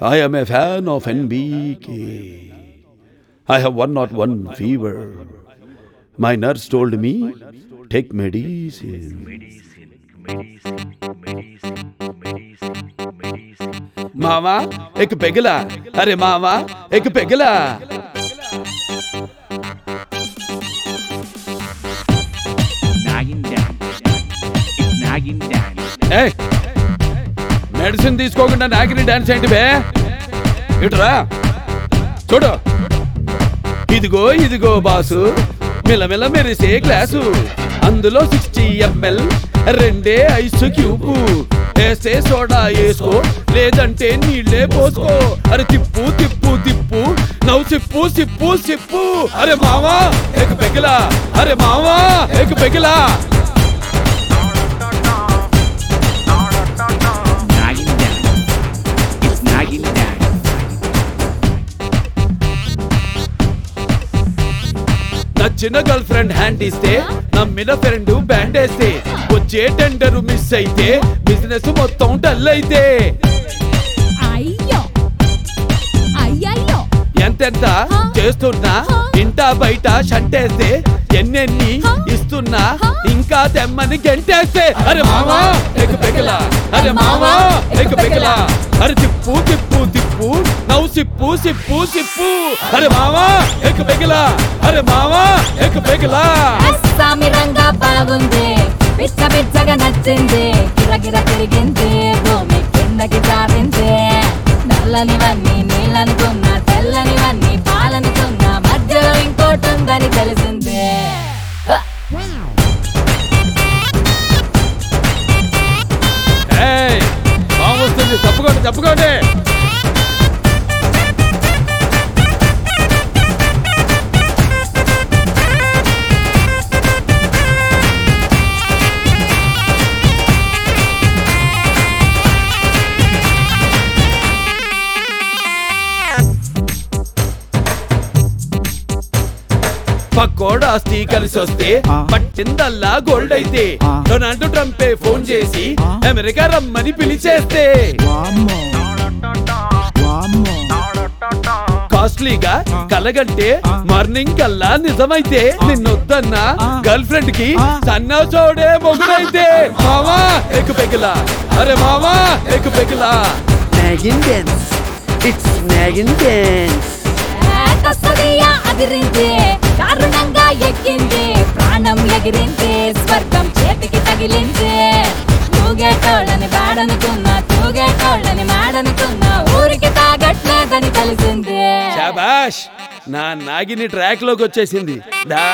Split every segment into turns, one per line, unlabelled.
I am a fan of NBK. I have 101 fever. My nurse told me, take medicine. मामा एक पेगला अरे मामा एक पेगला
nagging down. It's nagging down.
ఏ medicine తీసుకోకుండా నాకిని డాన్స్ ఏంటి బే ఇటురా చూడు ఇదిగో ఇదిగో బాసు మిలమిల మెరిసే గ్లాసు అందులో సిక్స్టీ ఎంఎల్ రెండే ఐస్ క్యూబ్ వేసే సోడా వేసుకో లేదంటే నీళ్ళే పోసుకో అరే తిప్పు తిప్పు తిప్పు నవ్వు సిప్పు సిప్పు సిప్పు అరే మావా ఎక పెగిలా అరే మావా ఎక పెగిలా
Nagging down. It's nagging down.
నచ్చిన గర్ల్ ఫ్రెండ్ హ్యాండ్ ఇస్తే నమ్మిన ఫ్రెండ్ బ్యాండ్ వేస్తే వచ్చే టెండర్ మిస్ అయితే బిజినెస్ మొత్తం డల్ అయితే
అయ్యో అయ్యయ్యో
ఎంతెంత చేస్తున్నా ఇంటా బయట షంటేస్తే ఎన్నెన్ని ఇస్తున్నా ఇంకా తెమ్మని గెంటేస్తే అరే మావా ఎక్ పెగలా అరే మావా ఎక్ పెగలా అరే తిప్పు తిప్పు తిప్పు నవ్వు సిప్పు సిప్పు సిప్పు అరే మావా ఎక్ పెగలా అరే మావా ఎక్ పెగలా
అస్సామి రంగా బాగుంది పిచ్చ పిచ్చగా నచ్చింది గిరగిర తిరిగింది భూమి కిందకి జారింది నల్లనివన్నీ నీళ్ళనుకున్నా తెల్లనివన్నీ పాలనుకున్నా మధ్యలో ఇంకోటి ఉందని తెలిసింది
ఏయ్ బాగా వస్తుంది తప్పుకోండి తప్పుకోండి పక్కోడా ఆస్తి కలిసి వస్తే పట్టిందల్లా గోల్డ్ అయితే డొనాల్డ్ ట్రంపే ఫోన్ చేసి అమెరికా రమ్మని పిలిచేస్తే కాస్ట్లీగా కలగంటే మార్నింగ్ కల్లా నిజమైతే నిన్నొద్దన్న గర్ల్ ఫ్రెండ్ కి సన్నా చోడే మొగుడైతే మావా ఎక్కు పెగిలా అరే మావా ఎక్కు పెగిలా
Nagging dance. It's nagging dance.
కస్తదియా అదిరింది దారుణంగా ఎక్కింది ప్రాణం ఎగిరింది స్వర్గం చేతికి తగిలింది తూగేటోళ్ళని బాడనుకున్నా తూగేటోళ్ళని మాడనుకున్నా ఊరికి తాగట్లేదని తెలిసింది
శాబాష్ నా నాగిని ట్రాక్ లోకి వచ్చేసింది దా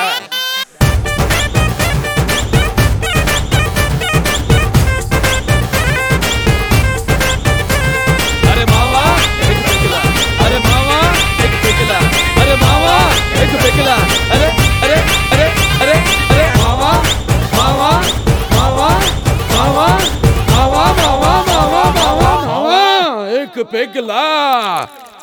అరే మావా ఎక్ పెకిలా అరే మావా ఎక్ పెకిలా అరే మావా ఎక్ పెకిలా అరే అరే అరే అరే అరే మావా మావా మావా మావా మావా మావా మావా మావా మావా ఎక్ పెకిలా